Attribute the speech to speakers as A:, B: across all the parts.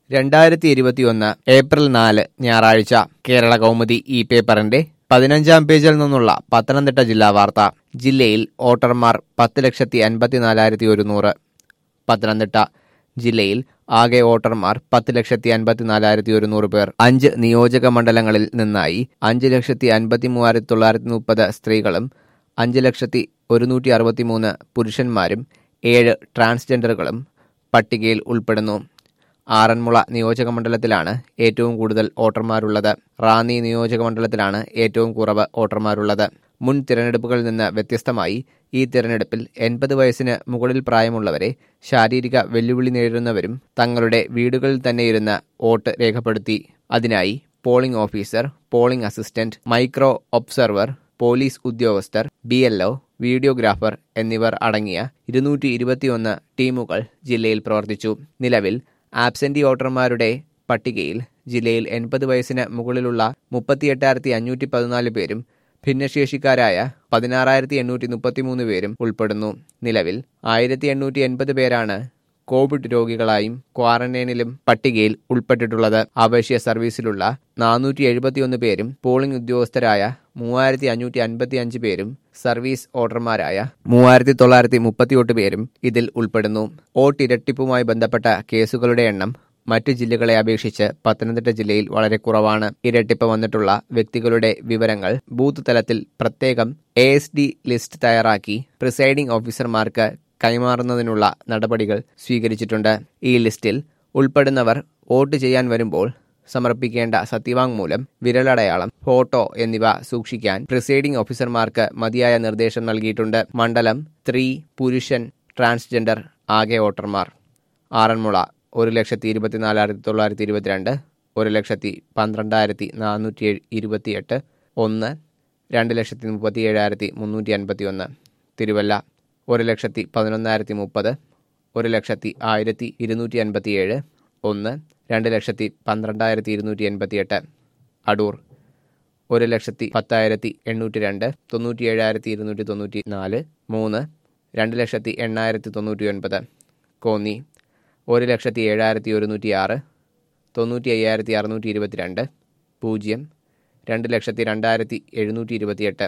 A: രണ്ടായിരത്തി ഇരുപത്തിയൊന്ന് ഏപ്രിൽ നാല് ഞായറാഴ്ച കേരള കൗമുദി ഈ പേപ്പറിന്റെ പതിനഞ്ചാം പേജിൽ നിന്നുള്ള പത്തനംതിട്ട ജില്ലാ വാർത്ത ജില്ലയിൽ വോട്ടർമാർ പത്ത് ലക്ഷത്തി അൻപത്തിനാലായിരത്തി ഒരുന്നൂറ് പത്തനംതിട്ട ജില്ലയിൽ ആകെ വോട്ടർമാർ പത്ത് ലക്ഷത്തി അൻപത്തിനാലായിരത്തി ഒരുന്നൂറ് പേർ അഞ്ച് നിയോജക മണ്ഡലങ്ങളിൽ നിന്നായി അഞ്ച് ലക്ഷത്തി അൻപത്തി മൂവായിരത്തി തൊള്ളായിരത്തി മുപ്പത് സ്ത്രീകളും അഞ്ച് ലക്ഷത്തി ഒരുന്നൂറ്റി അറുപത്തിമൂന്ന് പുരുഷന്മാരും ഏഴ് ട്രാൻസ്ജെൻഡറുകളും പട്ടികയിൽ ഉൾപ്പെടുന്നു ആറന്മുള നിയോജക മണ്ഡലത്തിലാണ് ഏറ്റവും കൂടുതൽ വോട്ടർമാരുള്ളത് റാന്നി നിയോജക മണ്ഡലത്തിലാണ് ഏറ്റവും കുറവ് വോട്ടർമാരുള്ളത് മുൻ തിരഞ്ഞെടുപ്പുകളിൽ നിന്ന് വ്യത്യസ്തമായി ഈ തിരഞ്ഞെടുപ്പിൽ എൺപത് വയസ്സിന് മുകളിൽ പ്രായമുള്ളവരെ ശാരീരിക വെല്ലുവിളി നേരിടുന്നവരും തങ്ങളുടെ വീടുകളിൽ തന്നെ ഇരുന്ന് വോട്ട് രേഖപ്പെടുത്തി അതിനായി polling officer polling assistant micro observer police ഉദ്യോഗസ്ഥർ ബി എൽ വീഡിയോഗ്രാഫർ എന്നിവർ അടങ്ങിയ ഇരുന്നൂറ്റി ഇരുപത്തിയൊന്ന് ടീമുകൾ ജില്ലയിൽ പ്രവർത്തിച്ചു നിലവിൽ ആബ്സെന്റി വോട്ടർമാരുടെ പട്ടികയിൽ ജില്ലയിൽ എൺപത് വയസ്സിന് മുകളിലുള്ള മുപ്പത്തിയെട്ടായിരത്തി അഞ്ഞൂറ്റി പതിനാല് പേരും ഭിന്നശേഷിക്കാരായ പതിനാറായിരത്തി എണ്ണൂറ്റി മുപ്പത്തിമൂന്ന് പേരും ഉൾപ്പെടുന്നു നിലവിൽ ആയിരത്തി എണ്ണൂറ്റി എൺപത് പേരാണ് കോവിഡ് രോഗികളായും ക്വാറന്റൈനിലും പട്ടികയിൽ ഉൾപ്പെട്ടിട്ടുള്ളത് അവശ്യ സർവീസിലുള്ള നാനൂറ്റി എഴുപത്തിയൊന്ന് പേരും പോളിംഗ് ഉദ്യോഗസ്ഥരായ മൂവായിരത്തി അഞ്ഞൂറ്റി അൻപത്തി അഞ്ച് പേരും സർവീസ് വോട്ടർമാരായ മൂവായിരത്തി തൊള്ളായിരത്തി മുപ്പത്തിയെട്ട് പേരും ഇതിൽ ഉൾപ്പെടുന്നു വോട്ട് ഇരട്ടിപ്പുമായി ബന്ധപ്പെട്ട കേസുകളുടെ എണ്ണം മറ്റു ജില്ലകളെ അപേക്ഷിച്ച് പത്തനംതിട്ട ജില്ലയിൽ വളരെ കുറവാണ് ഇരട്ടിപ്പ് വന്നിട്ടുള്ള വ്യക്തികളുടെ വിവരങ്ങൾ ബൂത്ത് തലത്തിൽ പ്രത്യേകം എ എസ് ഡി ലിസ്റ്റ് തയ്യാറാക്കി പ്രിസൈഡിംഗ് ഓഫീസർമാർക്ക് കൈമാറുന്നതിനുള്ള നടപടികൾ സ്വീകരിച്ചിട്ടുണ്ട് ഈ ലിസ്റ്റിൽ ഉൾപ്പെടുന്നവർ വോട്ട് ചെയ്യാൻ വരുമ്പോൾ സമർപ്പിക്കേണ്ട സത്യവാങ്മൂലം വിരലടയാളം ഫോട്ടോ എന്നിവ സൂക്ഷിക്കാൻ പ്രിസൈഡിംഗ് ഓഫീസർമാർക്ക് മതിയായ നിർദ്ദേശം നൽകിയിട്ടുണ്ട് മണ്ഡലം സ്ത്രീ പുരുഷൻ ട്രാൻസ്ജെൻഡർ ആകെ വോട്ടർമാർ ആറന്മുള ഒരു ലക്ഷത്തി ഇരുപത്തിനാലായിരത്തി തൊള്ളായിരത്തി ഇരുപത്തിരണ്ട് ഒരു ലക്ഷത്തി പന്ത്രണ്ടായിരത്തി നാനൂറ്റി ഇരുപത്തിയെട്ട് ഒന്ന് രണ്ട് ലക്ഷത്തി മുപ്പത്തി ഏഴായിരത്തി മുന്നൂറ്റി അൻപത്തി ഒന്ന് തിരുവല്ല ഒരു ലക്ഷത്തി പതിനൊന്നായിരത്തി മുപ്പത് ഒരു ലക്ഷത്തി ആയിരത്തി ഇരുന്നൂറ്റി അൻപത്തി ഏഴ് ഒന്ന് രണ്ട് ലക്ഷത്തി പന്ത്രണ്ടായിരത്തി ഇരുന്നൂറ്റി എൺപത്തിയെട്ട് അടൂർ ഒരു ലക്ഷത്തി പത്തായിരത്തി എണ്ണൂറ്റി രണ്ട് തൊണ്ണൂറ്റി ഏഴായിരത്തി ഇരുന്നൂറ്റി തൊണ്ണൂറ്റി നാല് മൂന്ന് രണ്ട് ലക്ഷത്തി എണ്ണായിരത്തി തൊണ്ണൂറ്റി ഒൻപത് കോന്നി ഒരു ലക്ഷത്തി ഏഴായിരത്തി ഒരുന്നൂറ്റി ആറ് തൊണ്ണൂറ്റി അയ്യായിരത്തി അറുന്നൂറ്റി ഇരുപത്തിരണ്ട് പൂജ്യം രണ്ട് ലക്ഷത്തി രണ്ടായിരത്തി എഴുന്നൂറ്റി ഇരുപത്തിയെട്ട്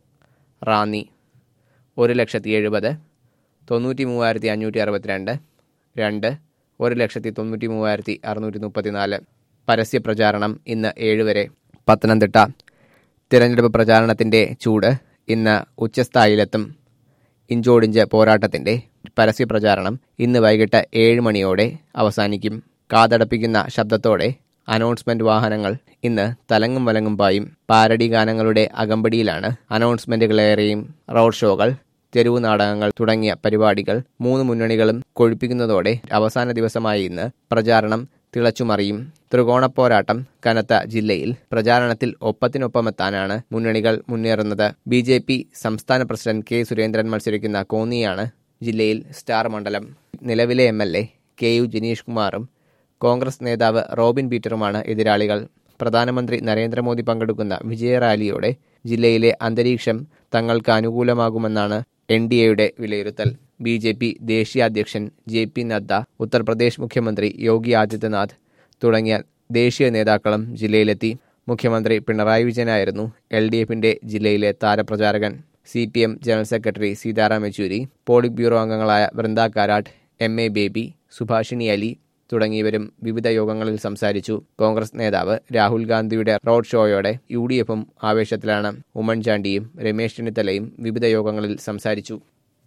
A: റാന്നി ഒരു ലക്ഷത്തി എഴുപത് തൊണ്ണൂറ്റി മൂവായിരത്തി അഞ്ഞൂറ്റി അറുപത്തിരണ്ട് രണ്ട് ഒരു ലക്ഷത്തി തൊണ്ണൂറ്റി മൂവായിരത്തി അറുന്നൂറ്റി മുപ്പത്തിനാല് പരസ്യ പ്രചാരണം ഇന്ന് ഏഴ് വരെ പത്തനംതിട്ട തിരഞ്ഞെടുപ്പ് പ്രചാരണത്തിന്റെ ചൂട് ഇന്ന് ഉച്ചസ്ഥായിലെത്തും ഇഞ്ചോടിഞ്ച് പോരാട്ടത്തിന്റെ പരസ്യ പ്രചാരണം ഇന്ന് വൈകിട്ട് ഏഴ് മണിയോടെ അവസാനിക്കും കാതടപ്പിക്കുന്ന ശബ്ദത്തോടെ അനൗൺസ്മെന്റ് വാഹനങ്ങൾ ഇന്ന് തലങ്ങും വലങ്ങും പായും പാരഡി ഗാനങ്ങളുടെ അകമ്പടിയിലാണ് അനൗൺസ്മെന്റുകളേറെയും റോഡ് ഷോകൾ തെരുവു നാടകങ്ങൾ തുടങ്ങിയ പരിപാടികൾ മൂന്ന് മുന്നണികളും കൊഴുപ്പിക്കുന്നതോടെ അവസാന ദിവസമായ ഇന്ന് പ്രചാരണം തിളച്ചുമറിയും ത്രികോണപ്പോരാട്ടം കനത്ത ജില്ലയിൽ പ്രചാരണത്തിൽ ഒപ്പത്തിനൊപ്പമെത്താനാണ് മുന്നണികൾ മുന്നേറുന്നത് ബി ജെ പി സംസ്ഥാന പ്രസിഡന്റ് കെ സുരേന്ദ്രൻ മത്സരിക്കുന്ന കോന്നിയാണ് ജില്ലയിൽ സ്റ്റാർ മണ്ഡലം നിലവിലെ M L A K U Janeesh കുമാറും കോൺഗ്രസ് നേതാവ് റോബിൻ പീറ്ററുമാണ് എതിരാളികൾ പ്രധാനമന്ത്രി നരേന്ദ്രമോദി പങ്കെടുക്കുന്ന വിജയ റാലിയോടെ ജില്ലയിലെ അന്തരീക്ഷം തങ്ങൾക്ക് അനുകൂലമാകുമെന്നാണ് എൻ ഡി എയുടെ വിലയിരുത്തൽ ബി ജെ പി ദേശീയ അധ്യക്ഷൻ ജെ പി നദ്ദ ഉത്തർപ്രദേശ് മുഖ്യമന്ത്രി യോഗി ആദിത്യനാഥ് തുടങ്ങിയ ദേശീയ നേതാക്കളും ജില്ലയിലെത്തി മുഖ്യമന്ത്രി പിണറായി വിജയനായിരുന്നു എൽ ഡി എഫിന്റെ ജില്ലയിലെ താരപ്രചാരകൻ C P M general secretary Sitaram Yechury polit bureau അംഗങ്ങളായ വൃന്ദ കാരാട്ട് എം എ ബേബി സുഭാഷിണി അലി തുടങ്ങിയവരും വിവിധ യോഗങ്ങളിൽ സംസാരിച്ചു കോൺഗ്രസ് നേതാവ് രാഹുൽ ഗാന്ധിയുടെ റോഡ് ഷോയോടെ യു ഡി എഫും ആവേശത്തിലാണ് ഉമ്മൻചാണ്ടിയും രമേശ് ചെന്നിത്തലയും വിവിധ യോഗങ്ങളിൽ സംസാരിച്ചു